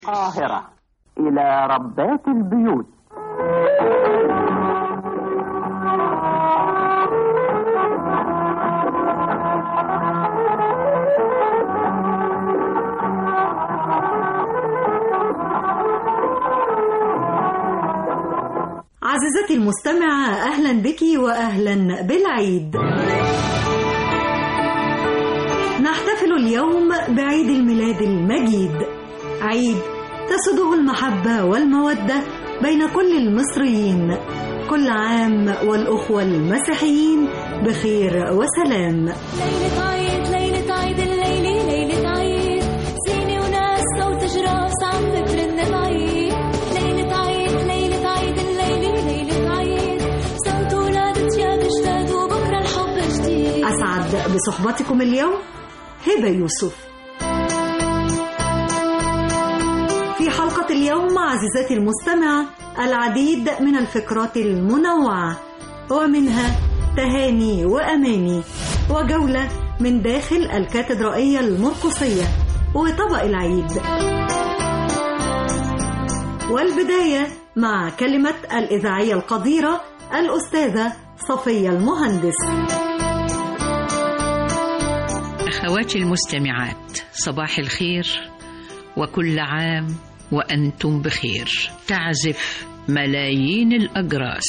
القاهرة إلى ربات البيوت عزيزتي المستمعة أهلا بك وأهلا بالعيد نحتفل اليوم بعيد الميلاد المجيد عيد تسده المحبة والمودة بين كل المصريين كل عام والأخوة المسيحيين بخير وسلام ليلة عيد ليلة عيد الليلة ليلة عيد زينة وناس صوت جراس عم بترن بعيد ليلة عيد ليلة عيد الليلة ليلة عيد صوت ولاد تياب جداد وبكرة الحب جديد أسعد بصحبتكم اليوم هبة يوسف في حلقة اليوم عزيزتي المستمعة العديد من الفقرات المنوعة ومنها تهاني وأماني وجولة من داخل الكاتدرائية المرقصية وطبق العيد والبداية مع كلمة الإذاعية القديرة الأستاذة صفية المهندس أخواتي المستمعات صباح الخير وكل عام وأنتم بخير تعزف ملايين الأجراس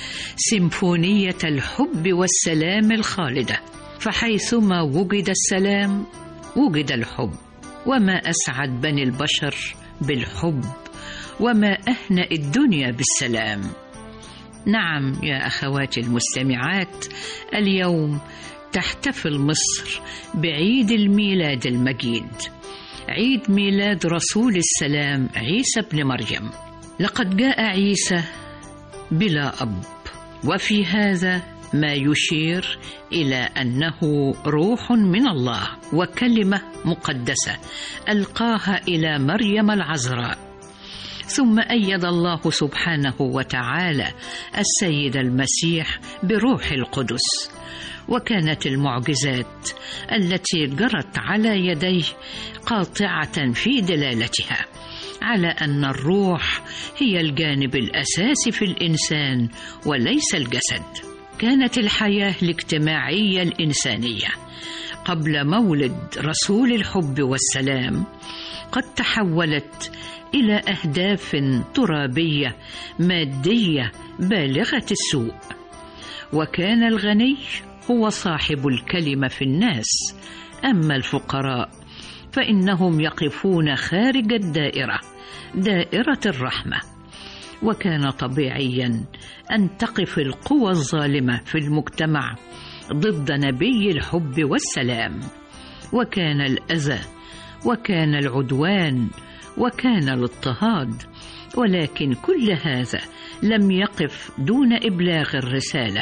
سيمفونية الحب والسلام الخالدة فحيثما وجد السلام وجد الحب وما أسعد بني البشر بالحب وما أهنأ الدنيا بالسلام نعم يا أخواتي المستمعات اليوم تحتفل مصر بعيد الميلاد المجيد عيد ميلاد رسول السلام عيسى بن مريم لقد جاء عيسى بلا اب وفي هذا ما يشير الى انه روح من الله وكلمه مقدسه القاها الى مريم العذراء ثم ايد الله سبحانه وتعالى السيد المسيح بروح القدس وكانت المعجزات التي جرت على يديه قاطعه في دلالتها على ان الروح هي الجانب الاساسي في الانسان وليس الجسد كانت الحياه الاجتماعيه الانسانيه قبل مولد رسول الحب والسلام قد تحولت الى اهداف ترابيه ماديه بالغه السوء وكان الغني هو صاحب الكلمه في الناس اما الفقراء فانهم يقفون خارج الدائره دائره الرحمه وكان طبيعيا ان تقف القوى الظالمه في المجتمع ضد نبي الحب والسلام وكان الاذى وكان العدوان وكان الاضطهاد ولكن كل هذا لم يقف دون ابلاغ الرساله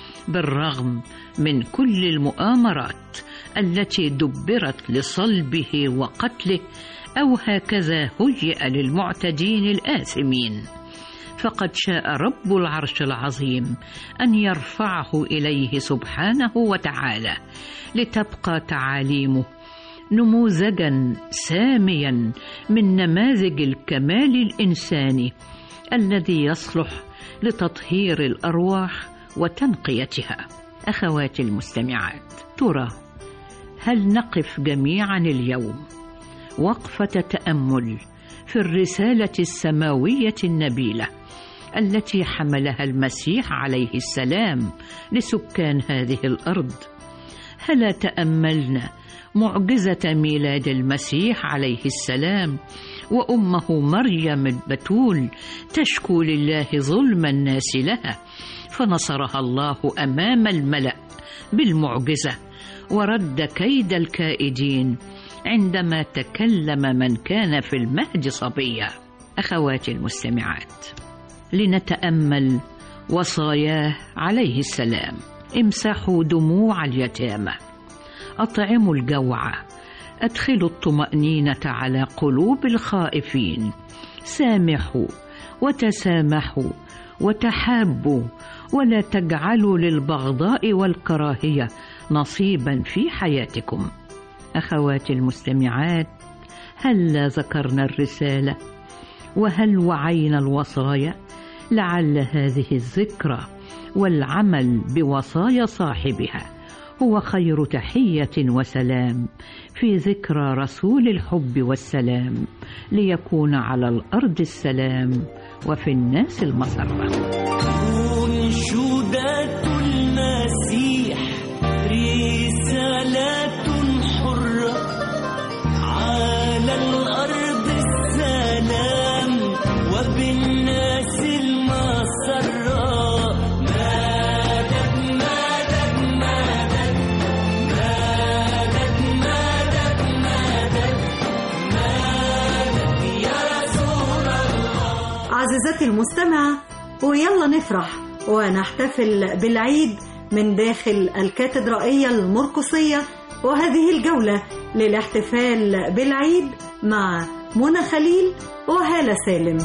بالرغم من كل المؤامرات التي دبرت لصلبه وقتله او هكذا هيئ للمعتدين الاثمين فقد شاء رب العرش العظيم ان يرفعه اليه سبحانه وتعالى لتبقى تعاليمه نموذجا ساميا من نماذج الكمال الانساني الذي يصلح لتطهير الارواح وتنقيتها اخواتي المستمعات ترى هل نقف جميعا اليوم وقفه تامل في الرساله السماويه النبيله التي حملها المسيح عليه السلام لسكان هذه الارض هلا تاملنا معجزه ميلاد المسيح عليه السلام وامه مريم البتول تشكو لله ظلم الناس لها فنصرها الله امام الملا بالمعجزه ورد كيد الكائدين عندما تكلم من كان في المهد صبيا اخواتي المستمعات لنتامل وصاياه عليه السلام امسحوا دموع اليتامى اطعموا الجوع ادخلوا الطمانينه على قلوب الخائفين سامحوا وتسامحوا وتحابوا ولا تجعلوا للبغضاء والكراهيه نصيبا في حياتكم اخواتي المستمعات هل ذكرنا الرسالة وهل وعينا الوصايا لعل هذه الذكرى والعمل بوصايا صاحبها هو خير تحية وسلام في ذكرى رسول الحب والسلام ليكون على الأرض السلام وفي الناس المسرة أنشودات المسيح رسالات حرة على الأرض السلام وبالناس المسرة مدد مدد مدد مدد مدد مدد مدد يا رسول الله عزيزتي المستمعة ويلا نفرح ونحتفل بالعيد من داخل الكاتدرائية المرقصية وهذه الجولة للاحتفال بالعيد مع منى خليل وهالة سالم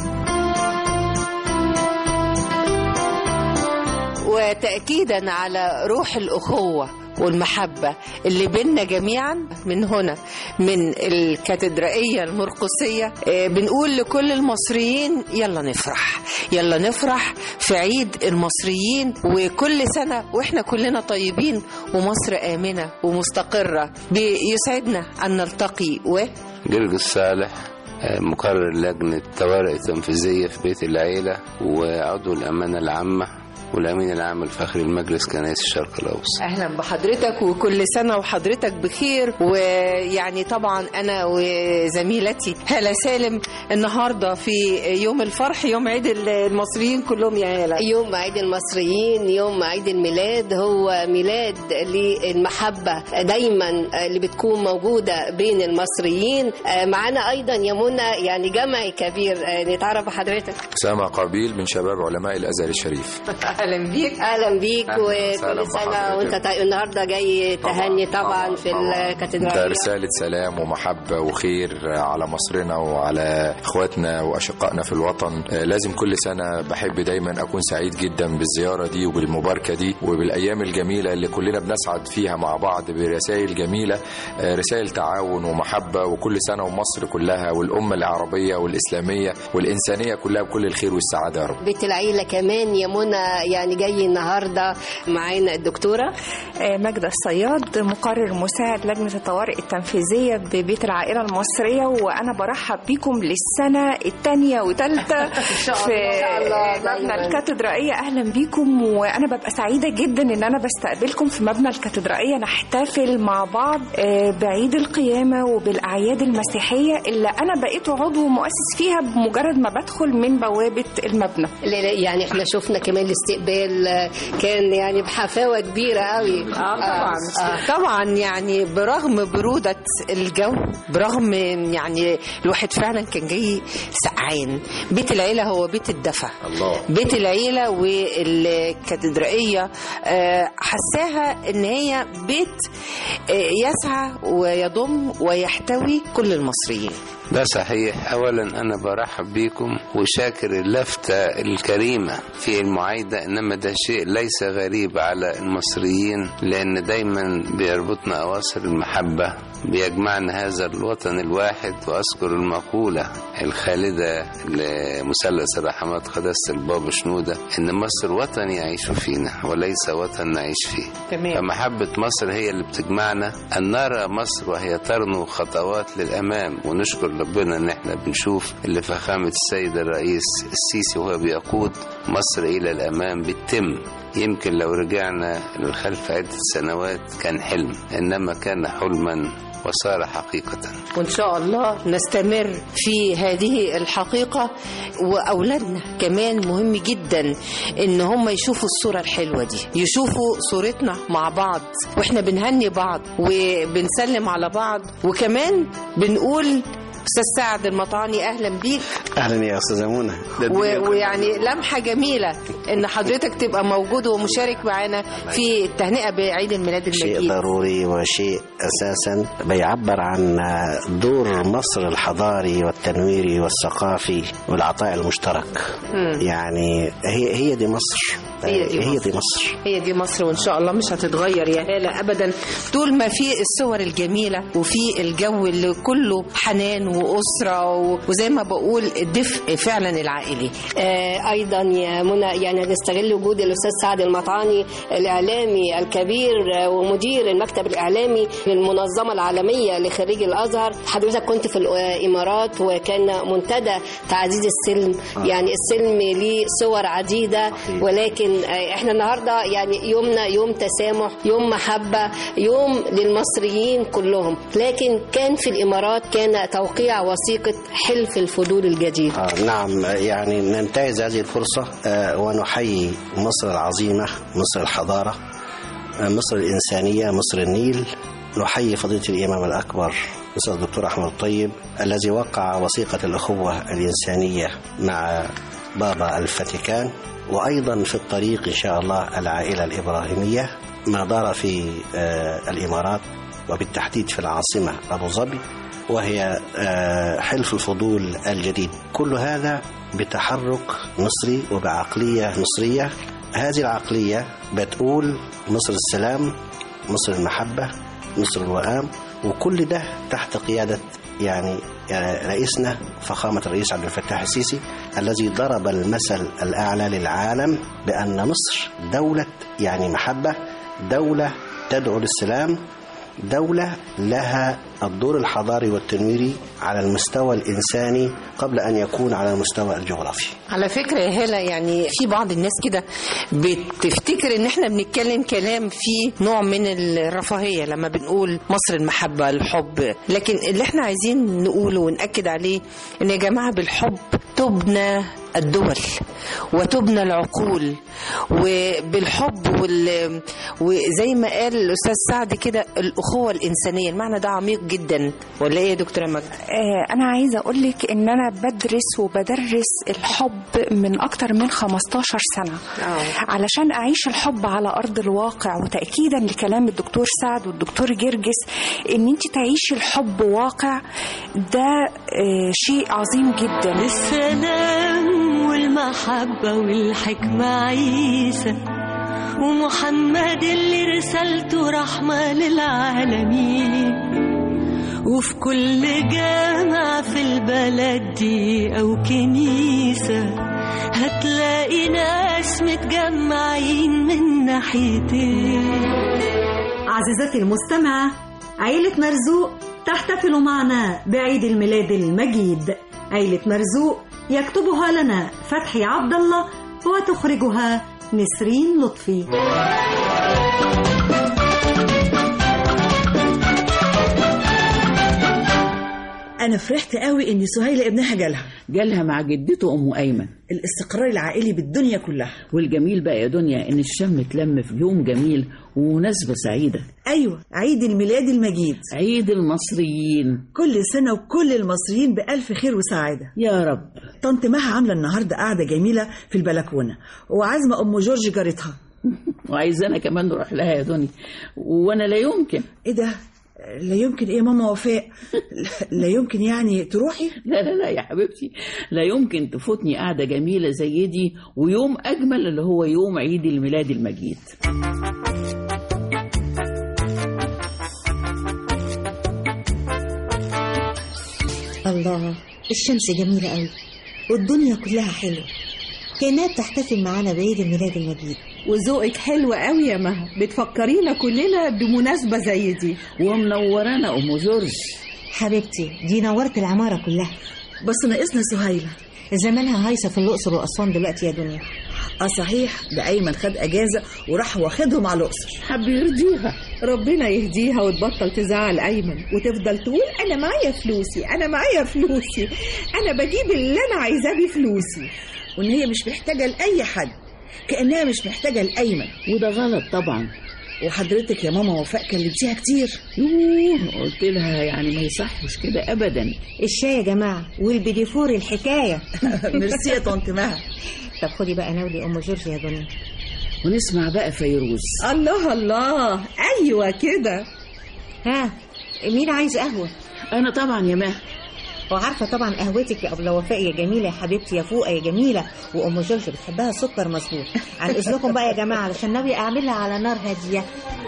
وتأكيدا على روح الأخوة والمحبة اللي بيننا جميعا من هنا من الكاتدرائية المرقسية آه، بنقول لكل المصريين يلا نفرح يلا نفرح في عيد المصريين وكل سنة وإحنا كلنا طيبين ومصر آمنة ومستقرة بيسعدنا أن نلتقي و جرجس صالح آه، مقرر لجنة طوارئ تنفيذية في بيت العيلة وعضو الأمانة العامة والأمين العام الفخري لمجلس كنائس الشرق الأوسط اهلا بحضرتك وكل سنه وحضرتك بخير ويعني طبعا انا وزميلتي هاله سالم النهارده في يوم الفرح يوم عيد المصريين كلهم يا هاله يوم عيد المصريين يوم عيد الميلاد هو ميلاد للمحبة دايما اللي بتكون موجودة بين المصريين معانا أيضا يا منى يعني جمع كبير نتعرف بحضرتك أسامة قابيل من شباب علماء الأزهر الشريف اهلا بيك أهلا بيك أهلا وسهلا وكل سنة بحضرتك. وأنت طيب النهاردة جاي تهني طبعا في ده الكاتدرائية رسالة سلام ومحبة وخير على مصرنا وعلى إخواتنا وأشقائنا في الوطن آه، لازم كل سنة بحب دايما أكون سعيد جدا بالزيارة دي وبالمباركة دي وبالأيام الجميلة اللي كلنا بنسعد فيها مع بعض برسائل جميلة آه، رسائل تعاون ومحبة وكل سنة ومصر كلها والأمة العربية والإسلامية والإنسانية كلها بكل الخير والسعادة يا رب بيت العيلة كمان يا منى يعني جاي النهاردة معانا الدكتورة آه، ماجدة الصياد مقرر مساعد لجنة الطوارئ التنفيذية ببيت العائلة المصرية وأنا برحب بيكم للسنة الثانية وثالثة في الله، مبنى دايماً. الكاتدرائية أهلا بيكم وأنا ببقى سعيدة جدا إن أنا بستقبلكم في مبنى الكاتدرائية نحتفل مع بعض آه، بعيد القيامة وبالأعياد المسيحية اللي أنا بقيت عضو مؤسس فيها بمجرد ما بدخل من بوابة المبنى لا- لا، يعني احنا شفنا كمان الاستقبال آه، كان يعني بحفاوة كبيرة قوي اه طبعا آه طبعا يعني برغم برودة الجو برغم يعني الواحد فعلا كان جاي سقعان بيت العيلة هو بيت الدفى الله بيت العيلة والكاتدرائية آه، حساها ان هي بيت آه، يسعى ويضم ويحتوي كل المصريين ده صحيح أولا أنا برحب بيكم وشاكر اللفتة الكريمة في المعايدة إنما ده شيء ليس غريب على المصريين لأن دايما بيربطنا أواصر المحبة بيجمعنا هذا الوطن الواحد وأذكر المقولة الخالدة لمثلث الرحمات قداسة البابا شنودة إن مصر وطن يعيش فينا وليس وطن نعيش فيه تمام فمحبة مصر هي اللي بتجمعنا أن نرى مصر وهي ترنو خطوات للأمام ونشكر ربنا إن إحنا بنشوف اللي فخامة السيد الرئيس السيسي وهو بيقود مصر إلى الأمام بتتم يمكن لو رجعنا للخلف عدة سنوات كان حلم إنما كان حلما وصار حقيقة وإن شاء الله نستمر في هذه الحقيقة وأولادنا كمان مهم جدا إن هم يشوفوا الصورة الحلوة دي يشوفوا صورتنا مع بعض وإحنا بنهني بعض وبنسلم على بعض وكمان بنقول أستاذ سعد المطعاني أهلا بيك اهلا يا استاذه منى ده الدنيا و- ويعني لمحة جميلة ان حضرتك تبقى موجود ومشارك معانا في التهنئة بعيد الميلاد شيء المجيد ضروري وشيء اساسا بيعبر عن دور مصر الحضاري والتنويري والثقافي والعطاء المشترك مم. يعني هي هي دي مصر هي دي هي مصر. دي مصر هي دي مصر وان شاء الله مش هتتغير يا هالة ابدا طول ما في الصور الجميله وفي الجو اللي كله حنان واسره و- وزي ما بقول الدفء فعلا العائلي آه، ايضا يا منى يعني هنستغل وجود الاستاذ سعد المطعاني الاعلامي الكبير آه، ومدير المكتب الاعلامي للمنظمه العالميه لخريج الازهر حضرتك كنت في الامارات وكان منتدى تعزيز السلم آه. يعني السلم ليه صور عديده ولكن آه، احنا النهارده يعني يومنا يوم تسامح يوم محبه يوم للمصريين كلهم لكن كان في الامارات كان توقيع وثيقه حلف الفضول الجديد آه نعم يعني ننتهز هذه الفرصة آه ونحيي مصر العظيمة مصر الحضارة آه مصر الإنسانية مصر النيل نحيي فضيلة الإمام الأكبر أستاذ الدكتور أحمد الطيب الذي وقع وثيقة الأخوة الإنسانية مع بابا الفاتيكان وأيضا في الطريق إن شاء الله العائلة الإبراهيمية ما دار في آه الإمارات وبالتحديد في العاصمة أبو ظبي وهي آه، حلف الفضول الجديد كل هذا بتحرك مصري وبعقلية مصرية هذه العقلية بتقول مصر السلام مصر المحبة مصر الوئام وكل ده تحت قيادة يعني آه، رئيسنا فخامة الرئيس عبد الفتاح السيسي الذي ضرب المثل الأعلى للعالم بأن مصر دولة يعني محبة دولة تدعو للسلام دولة لها الدور الحضاري والتنويري على المستوى الإنساني قبل أن يكون على المستوى الجغرافي على فكرة يا هالة يعني في بعض الناس كده بتفتكر ان احنا بنتكلم كلام فيه نوع من الرفاهية لما بنقول مصر المحبة الحب لكن اللي احنا عايزين نقوله ونأكد عليه ان يا جماعة بالحب تبنى الدول وتبنى العقول وبالحب وال... وزي ما قال الأستاذ سعد كده الأخوة الإنسانية المعنى ده عميق جدا ولا إيه يا دكتورة مجد؟ آه، أنا عايزة أقول لك إن أنا بدرس وبدرس الحب من أكتر من 15 سنة علشان أعيش الحب على أرض الواقع وتأكيدا لكلام الدكتور سعد والدكتور جرجس إن أنت تعيشي الحب واقع ده آه، شيء عظيم جدا السلام والمحبة والحكمة عيسى ومحمد اللي رسالته رحمة للعالمين وفي كل جامع في البلد دي أو كنيسة هتلاقي ناس متجمعين من ناحيتين عزيزتي المستمعة عيلة مرزوق تحتفل معنا بعيد الميلاد المجيد عيلة مرزوق يكتبها لنا فتحي عبد الله وتخرجها نسرين لطفي أنا فرحت قوي إن سهيلة ابنها جالها جالها مع جدته أم أيمن الاستقرار العائلي بالدنيا كلها والجميل بقى يا دنيا إن الشم اتلم في يوم جميل ومناسبة سعيدة أيوة عيد الميلاد المجيد عيد المصريين كل سنة وكل المصريين بألف خير وسعادة يا رب طنط مها عاملة النهاردة قاعدة جميلة في البلكونة وعازمة أم جورج جارتها وعايزانا كمان نروح لها يا دنيا وأنا لا يمكن إيه ده لا يمكن ايه يا ماما وفاء لا يمكن يعني تروحي لا لا لا يا حبيبتي لا يمكن تفوتني قعدة جميلة زي دي ويوم أجمل اللي هو يوم عيد الميلاد المجيد الله الشمس جميلة قوي والدنيا كلها حلوة كأنها بتحتفل معانا بعيد الميلاد المجيد وذوقك حلو قوي يا مها بتفكرينا كلنا بمناسبة زي دي ومنورانا أم جورج حبيبتي دي نورت العمارة كلها بس ناقصنا سهيلة زمانها هايصة في الأقصر وأسوان دلوقتي يا دنيا اه صحيح ده أيمن خد أجازة وراح واخدهم على الأقصر حب يرضيها ربنا يهديها وتبطل تزعل أيمن وتفضل تقول أنا معايا فلوسي أنا معايا فلوسي أنا بجيب اللي أنا عايزاه بفلوسي وإن هي مش محتاجة لأي حد كأنها مش محتاجة لأيمن وده غلط طبعا وحضرتك يا ماما وفاء كلمتيها كتير يوه قلت لها يعني ما يصحش كده ابدا الشاي يا جماعة والبيديفور الحكاية ميرسي يا طنط مها طب خدي بقى ناولي أم جورج يا دنيا ونسمع بقى فيروز الله الله ايوه كده ها مين عايز قهوة؟ أنا طبعا يا مها وعارفة طبعا قهوتك يا أبلة وفاء يا جميلة يا حبيبتي يا فوقة يا جميلة وأم جورج بتحبها سكر مظبوط عن إذنكم بقى يا جماعة علشان ناوية أعملها على نار هادية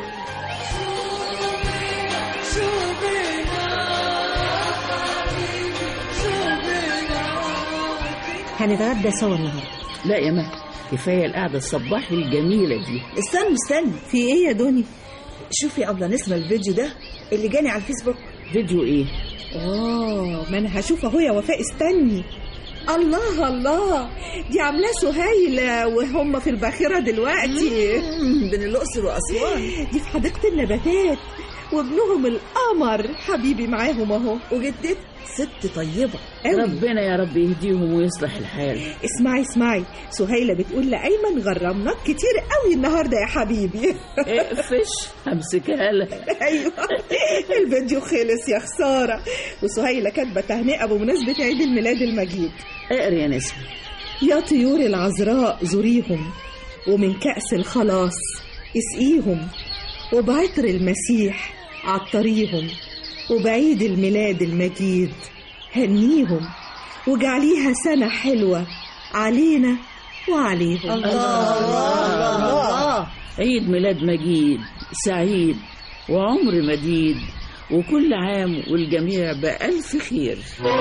هنتغدى سوا النهارده لا يا مها كفاية القعدة الصباحي الجميلة دي استنى استنى في ايه يا دنيا شوفي يا أبلة نسمة الفيديو ده اللي جاني على الفيسبوك فيديو ايه اه ما انا هشوف اهو يا وفاء استني الله الله دي عاملاه سهيلة وهم في الباخرة دلوقتي بين الأقصر وأسوان دي في حديقة النباتات وابنهم القمر حبيبي معاهم اهو وجدت ست طيبة قوي. ربنا يا رب يهديهم ويصلح الحال اسمعي اسمعي سهيلة بتقول لأيمن غرمناك كتير قوي النهاردة يا حبيبي اقفش همسكها لها ايوه الفيديو خلص يا خسارة وسهيلة كاتبة تهنئة بمناسبة عيد الميلاد المجيد اقري يا نسمة يا طيور العذراء زوريهم ومن كأس الخلاص اسقيهم وبعطر المسيح عطريهم وبعيد الميلاد المجيد هنيهم وجعليها سنة حلوة علينا وعليهم الله الله الله عيد ميلاد مجيد سعيد وعمر مديد وكل عام والجميع بألف خير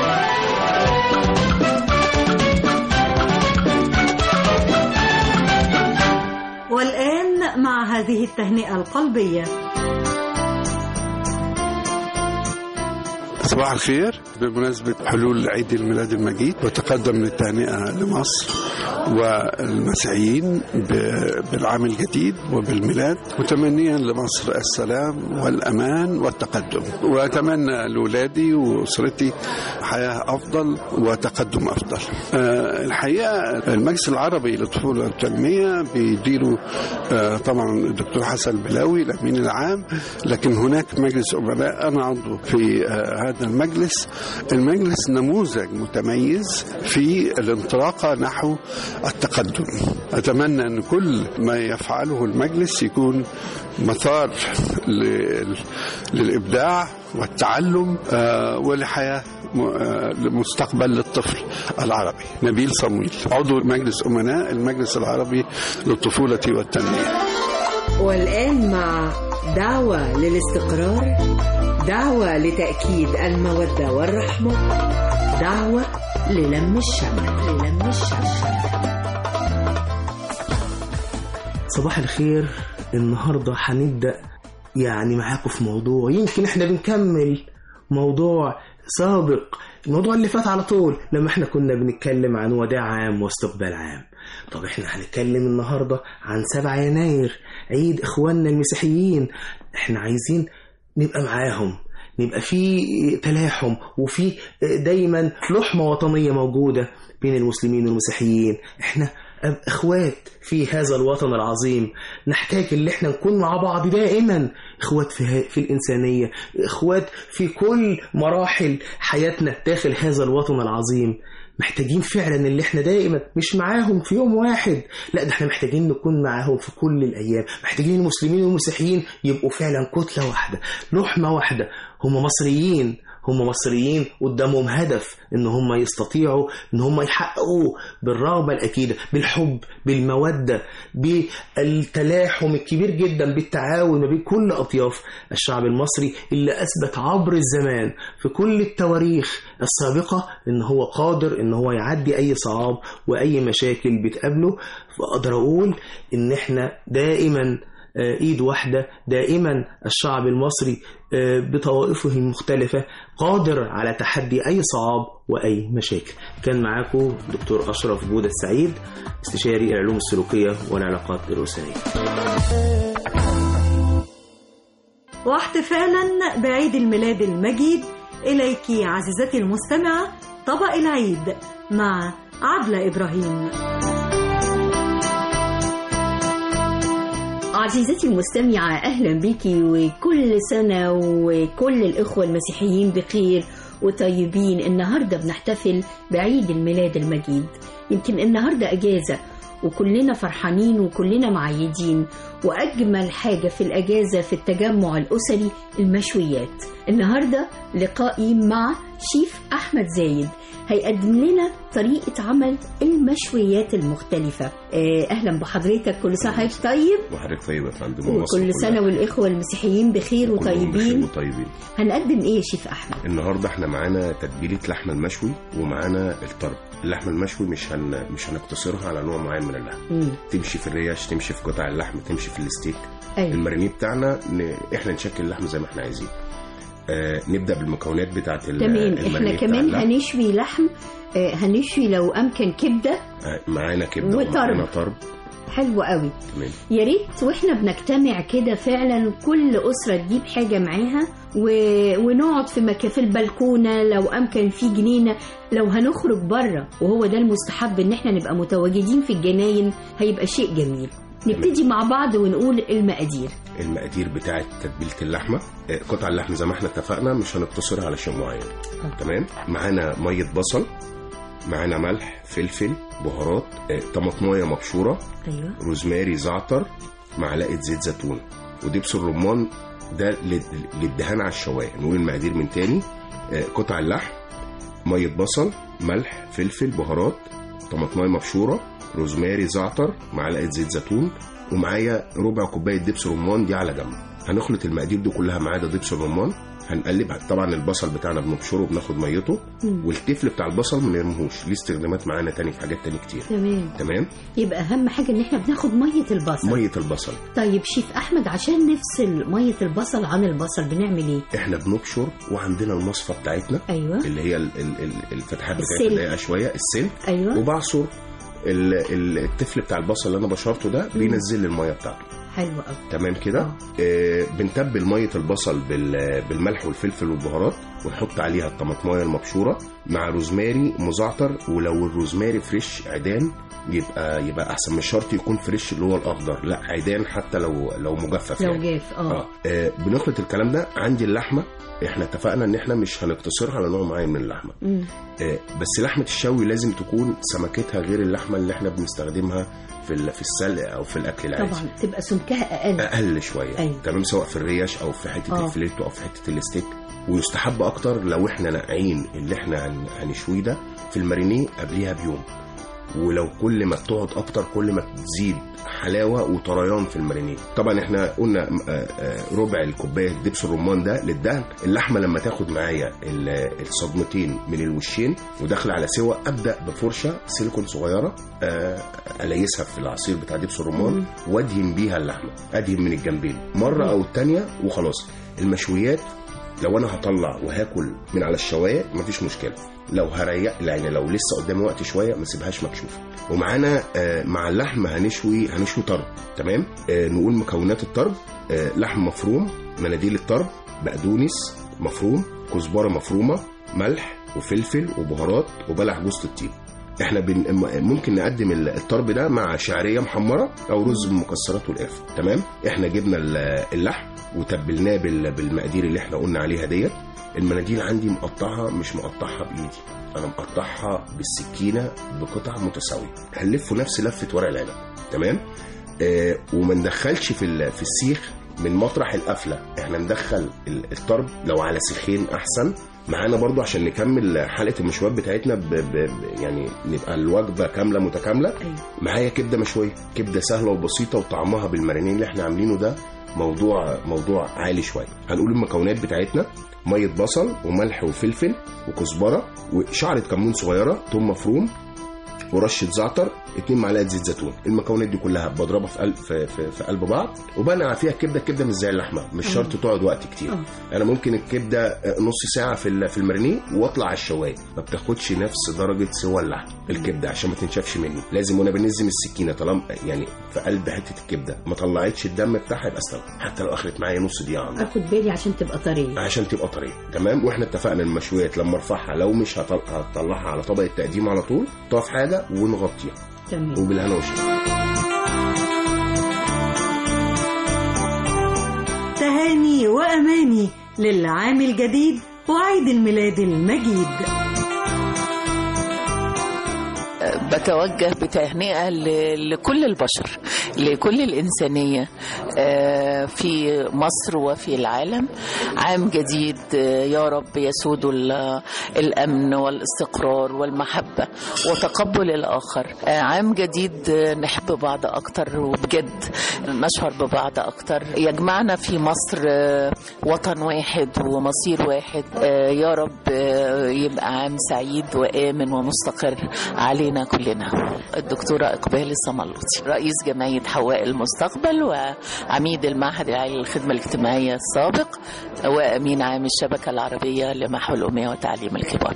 والآن مع هذه التهنئة القلبية صباح الخير بمناسبة حلول عيد الميلاد المجيد وتقدم للتهنئة لمصر والمسيحيين ب- بالعام الجديد وبالميلاد متمنيا لمصر السلام والأمان والتقدم وأتمنى لأولادي وأسرتي حياة أفضل وتقدم أفضل آه، الحقيقة المجلس العربي للطفولة والتنمية بيديره آه، طبعا الدكتور حسن بلاوي الأمين العام لكن هناك مجلس أمناء أنا عضو في آه، هذا المجلس المجلس نموذج متميز في الانطلاقة نحو التقدم أتمنى أن كل ما يفعله المجلس يكون مثار ل- للإبداع والتعلم آه، ولحياة م- آه، لمستقبل للطفل العربي نبيل صمويل عضو مجلس أمناء المجلس العربي للطفولة والتنمية والآن مع دعوة للاستقرار دعوة لتأكيد المودة والرحمة دعوة للم الشمل للم الشمل صباح الخير النهارده هنبدأ يعني معاكم في موضوع يمكن احنا بنكمل موضوع سابق الموضوع اللي فات على طول لما احنا كنا بنتكلم عن وداع عام واستقبال عام طب احنا هنتكلم النهارده عن 7 يناير عيد اخواننا المسيحيين احنا عايزين نبقى معاهم نبقى في تلاحم وفي دايما لحمة وطنية موجودة بين المسلمين والمسيحيين احنا اخوات في هذا الوطن العظيم نحتاج ان احنا نكون مع بعض دائما اخوات في, في الانسانيه اخوات في كل مراحل حياتنا داخل هذا الوطن العظيم محتاجين فعلا اللي احنا دائما مش معاهم في يوم واحد لا ده احنا محتاجين نكون معاهم في كل الايام محتاجين المسلمين والمسيحيين يبقوا فعلا كتله واحده لحمه واحده هم مصريين هم مصريين قدامهم هدف ان هم يستطيعوا ان هم يحققوه بالرغبه الاكيده بالحب بالموده بالتلاحم الكبير جدا بالتعاون ما بين كل اطياف الشعب المصري اللي اثبت عبر الزمان في كل التواريخ السابقه ان هو قادر ان هو يعدي اي صعاب واي مشاكل بتقابله فاقدر اقول ان احنا دائما ايد واحده دائما الشعب المصري بطوائفه المختلفه قادر على تحدي اي صعاب واي مشاكل كان معاكم دكتور اشرف جوده السعيد استشاري العلوم السلوكيه والعلاقات الاسريه واحتفالا بعيد الميلاد المجيد إليك عزيزتي المستمعة طبق العيد مع عبلة إبراهيم عزيزتي المستمعة أهلا بك وكل سنة وكل الإخوة المسيحيين بخير وطيبين النهاردة بنحتفل بعيد الميلاد المجيد يمكن النهاردة أجازة وكلنا فرحانين وكلنا معيدين وأجمل حاجة في الأجازة في التجمع الأسري المشويات النهاردة لقائي مع شيف أحمد زايد هيقدم لنا طريقة عمل المشويات المختلفة آه، أهلا بحضرتك كل سنة وحضرتك طيب وحضرتك طيب يا فندم ومصر وكل كلها. سنة والإخوة المسيحيين بخير كلهم بخير وطيبين وطيبين هنقدم إيه يا شيف أحمد؟ النهارده احنا معانا تتبيله لحمه المشوي ومعانا الطرب اللحمه المشوي مش هن... مش هنقتصرها على نوع معين من اللحم مم. تمشي في الريش تمشي في قطع اللحم تمشي في الستيك أيوة. المارينيه بتاعنا ن... احنا نشكل اللحم زي ما احنا عايزين آه نبدا بالمكونات بتاعه ال- تمام المارينيه احنا بتاع كمان اللحم. هنشوي لحم آه، هنشوي لو أمكن كبدة آه معانا كبده وطرب. ومعانا طرب حلو قوي تمام يا ريت واحنا بنجتمع كده فعلا كل اسره تجيب حاجه معاها و... ونقعد في مكان في البلكونه لو امكن في جنينه لو هنخرج بره وهو ده المستحب ان احنا نبقى متواجدين في الجناين هيبقى شيء جميل نبتدي مع بعض ونقول المقادير المقادير بتاعه تتبيله اللحمه آه، قطع اللحم زي ما احنا اتفقنا مش هنقتصرها على شيء معين تمام معانا ميه بصل معانا ملح فلفل بهارات آه، طماطمايه مبشوره ايوه روزماري زعتر معلقه زيت زيتون ودبس الرمان ده لل- للدهان على الشوايه نقول المقادير من تاني آه، قطع اللحم ميه بصل ملح فلفل بهارات طماطمايه مبشوره روزماري زعتر معلقه زيت زيتون ومعايا ربع كوبايه دبس رمان دي على جنب هنخلط المقادير دي كلها ما عدا دبس الرمان هنقلب طبعا البصل بتاعنا بنبشره وبناخد ميته مم. والتفل بتاع البصل ما نرميهوش ليه استخدامات معانا تاني في حاجات تاني كتير تمام تمام يبقى اهم حاجه ان احنا بناخد ميه البصل ميه البصل طيب شيف احمد عشان نفصل ميه البصل عن البصل بنعمل ايه احنا بنبشر وعندنا المصفى بتاعتنا ايوه اللي هي ال- ال- ال- الفتحات السلك. بتاعتها ضيقه شويه السلك ايوه وبعصر ال- ال- التفل بتاع البصل اللي انا بشرته ده بينزل لي الميه بتاعته حلو قوي تمام كده آه بنتبل ميه البصل بال- بالملح والفلفل والبهارات ونحط عليها الطماطمايه المبشوره مع روزماري مزعتر ولو الروزماري فريش عيدان يبقى يبقى احسن مش شرط يكون فريش اللي هو الاخضر لا عيدان حتى لو لو مجفف لو يعني. جاف اه آه. آه بنخلط الكلام ده عندي اللحمه احنا اتفقنا ان احنا مش هنقتصرها على نوع معين من اللحمه مم. آه بس لحمه الشوي لازم تكون سمكتها غير اللحمه اللي احنا بنستخدمها في ال- في السلق او في الاكل العادي طبعا تبقى سمكها اقل اقل شويه أيوة. تمام سواء في الريش او في حته آه. الفليتو او في حته الستيك ويستحب اكتر لو احنا ناقعين اللي احنا هن- هنشويه ده في المارينيه قبليها بيوم ولو كل ما بتقعد اكتر كل ما بتزيد حلاوه وطريان في المارينيه طبعا احنا قلنا آه، آه، ربع الكوبايه دبس الرمان ده للدهن اللحمه لما تاخد معايا ال- الصدمتين من الوشين وداخله على سوا ابدا بفرشه سيليكون صغيره آه، اليسها في العصير بتاع دبس الرمان وادهن بيها اللحمه ادهن من الجنبين مره او التانيه وخلاص المشويات لو انا هطلع وهاكل من على الشوايه مفيش مشكله لو هريح يعني لو لسه قدامي وقت شويه ما سيبهاش مكشوفه ومعانا آه، مع اللحم هنشوي هنشوي طرب تمام آه، نقول مكونات الطرب آه، لحم مفروم مناديل الطرب بقدونس مفروم كزبره مفرومه ملح وفلفل وبهارات وبلح جوز الطيب احنا بن... م- ممكن نقدم ال- الطرب ده مع شعريه محمره او رز بالمكسرات والقرفه تمام احنا جبنا ال- اللحم وتبلناه بال... بالمقادير اللي احنا قلنا عليها ديت المناديل عندي مقطعها مش مقطعها بايدي انا مقطعها بالسكينه بقطع متساويه هنلفه نفس لفه ورق العنب تمام آه وما ندخلش في ال... في السيخ من مطرح القفله احنا ندخل ال- الطرب لو على سيخين احسن معانا برضو عشان نكمل حلقه المشويات بتاعتنا ب... ب... ب... يعني نبقى الوجبه كامله متكامله معايا كبده مشويه كبده سهله وبسيطه وطعمها بالمارينيه اللي احنا عاملينه ده موضوع موضوع عالي شويه هنقول المكونات بتاعتنا ميه بصل وملح وفلفل وكزبره وشعره كمون صغيره ثوم مفروم ورشه زعتر اتنين معلقه زيت زيتون المكونات دي كلها بضربها في قلب في, في, في قلب بعض وبنقع فيها الكبده الكبده مش زي اللحمه مش شرط تقعد وقت كتير انا ممكن الكبده آه، نص ساعه في ال- في المارينيه واطلع على الشوايه ما بتاخدش نفس درجه سوى اللحم الكبده عشان ما تنشفش مني لازم وانا بنزم السكينه طالما يعني في قلب حته الكبده ما طلعتش الدم بتاعها يبقى استوى حتى لو اخرت معايا نص دقيقه عندها اخد بالي عشان تبقى طريه عشان تبقى طريه تمام واحنا اتفقنا المشويات لما ارفعها لو مش هطل- هطلعها على طبق التقديم على طول طاف حاجه ونغطيها تمام وبالهنا والشفا تهاني وأماني للعام الجديد وعيد الميلاد المجيد بتوجه بتهنئة ل- لكل البشر لكل الإنسانية آه، في مصر وفي العالم عام جديد آه، يا رب يسود ال- الأمن والاستقرار والمحبة وتقبل الآخر آه، عام جديد آه، نحب بعض أكتر وبجد نشعر ببعض أكتر يجمعنا في مصر آه، وطن واحد ومصير واحد آه، يا رب آه، يبقى عام سعيد وآمن ومستقر علينا كلنا الدكتورة إقبال الصملوطي رئيس جمعية حواء المستقبل وعميد المعهد العالي للخدمة الاجتماعية السابق وأمين عام الشبكة العربية لمحو الأمية وتعليم الكبار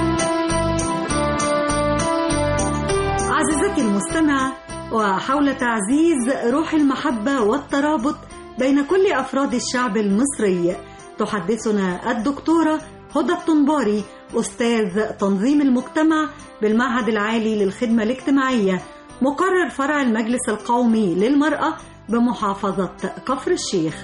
عزيزتي المستمعة وحول تعزيز روح المحبة والترابط بين كل أفراد الشعب المصري تحدثنا الدكتورة هدى الطنباري أستاذ تنظيم المجتمع بالمعهد العالي للخدمة الاجتماعية مقرر فرع المجلس القومي للمرأة بمحافظة كفر الشيخ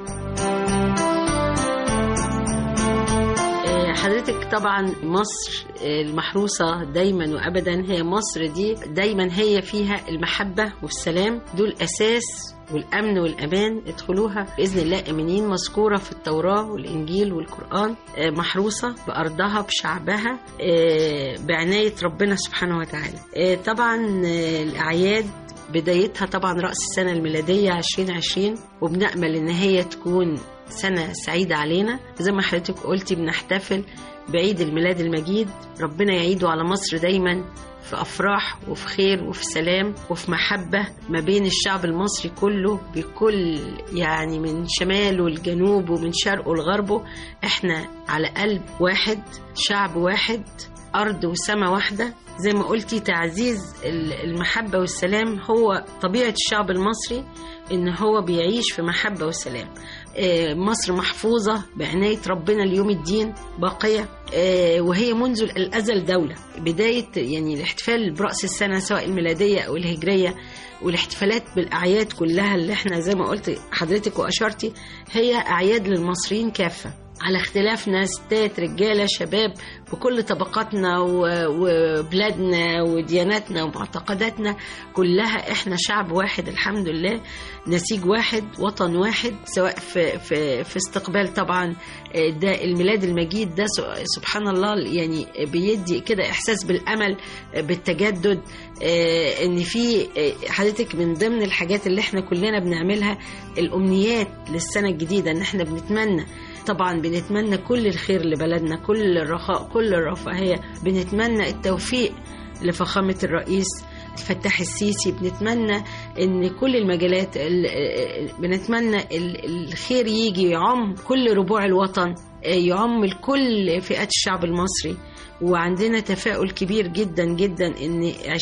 آه، حضرتك طبعا مصر آه، المحروسة دايما وأبدا هي مصر دي دايما هي فيها المحبة والسلام دول أساس والأمن والأمان ادخلوها بإذن الله آمنين مذكورة في التوراة والإنجيل والقرآن آه، محروسة بأرضها بشعبها آه، بعناية ربنا سبحانه وتعالى آه، طبعا آه، الأعياد بدايتها طبعا رأس السنة الميلادية 2020 وبنأمل إن هي تكون سنة سعيدة علينا زي ما حضرتك قلتي بنحتفل بعيد الميلاد المجيد ربنا يعيده على مصر دايما في أفراح وفي خير وفي سلام وفي محبة ما بين الشعب المصري كله بكل يعني من شماله لجنوبه ومن شرقه لغربه احنا على قلب واحد شعب واحد أرض وسماء واحدة زي ما قلتي تعزيز ال- المحبة والسلام هو طبيعة الشعب المصري إن هو بيعيش في محبة وسلام آه، مصر محفوظة بعناية ربنا ليوم الدين باقية آه، وهي منذ الأزل دولة بداية يعني الاحتفال برأس السنة سواء الميلادية أو الهجرية والاحتفالات بالأعياد كلها اللي احنا زي ما قلت حضرتك وأشرتي هي أعياد للمصريين كافة على اختلافنا ستات رجالة شباب بكل طبقاتنا و- وبلادنا ودياناتنا ومعتقداتنا كلها احنا شعب واحد الحمد لله نسيج واحد وطن واحد سواء في في في استقبال طبعا آه، ده الميلاد المجيد ده س- سبحان الله يعني بيدي كده احساس بالامل آه، بالتجدد آه، ان في آه، حضرتك من ضمن الحاجات اللي احنا كلنا بنعملها الامنيات للسنه الجديده ان احنا بنتمنى طبعا بنتمنى كل الخير لبلدنا كل الرخاء كل الرفاهيه بنتمنى التوفيق لفخامه الرئيس فتح السيسي بنتمنى ان كل المجالات ال- بنتمنى ال- الخير يجي يعم كل ربوع الوطن يعم لكل فئات الشعب المصري وعندنا تفاؤل كبير جدا جدا ان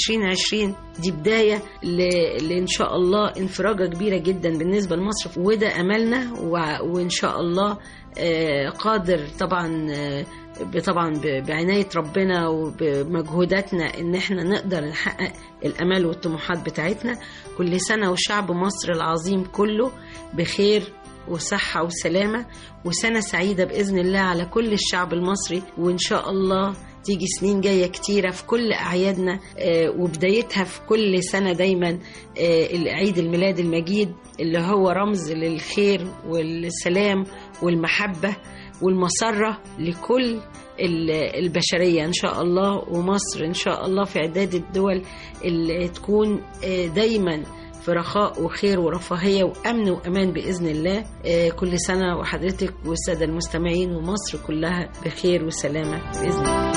2020 دي بدايه ل- لان شاء الله انفراجه كبيره جدا بالنسبه لمصر وده املنا وع- وان شاء الله آه، قادر طبعا آه، طبعا ب- بعناية ربنا وبمجهوداتنا ان احنا نقدر نحقق الامال والطموحات بتاعتنا كل سنة وشعب مصر العظيم كله بخير وصحة وسلامة وسنة سعيدة بإذن الله على كل الشعب المصري وإن شاء الله تيجي سنين جاية كتيرة في كل أعيادنا آه، وبدايتها في كل سنة دايما آه، عيد الميلاد المجيد اللي هو رمز للخير والسلام والمحبة والمسرة لكل ال- البشرية إن شاء الله ومصر إن شاء الله في عداد الدول اللي تكون آه، دايما في رخاء وخير ورفاهية وأمن وأمان بإذن الله آه، كل سنة وحضرتك والسادة المستمعين ومصر كلها بخير وسلامة بإذن الله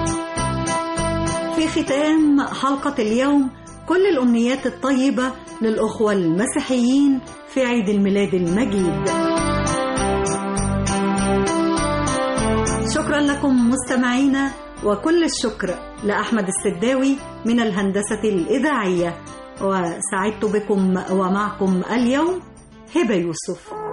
في ختام حلقة اليوم كل الأمنيات الطيبة للأخوة المسيحيين في عيد الميلاد المجيد شكرا لكم مستمعينا وكل الشكر لأحمد السداوي من الهندسة الإذاعية وسعدت بكم ومعكم اليوم هبة يوسف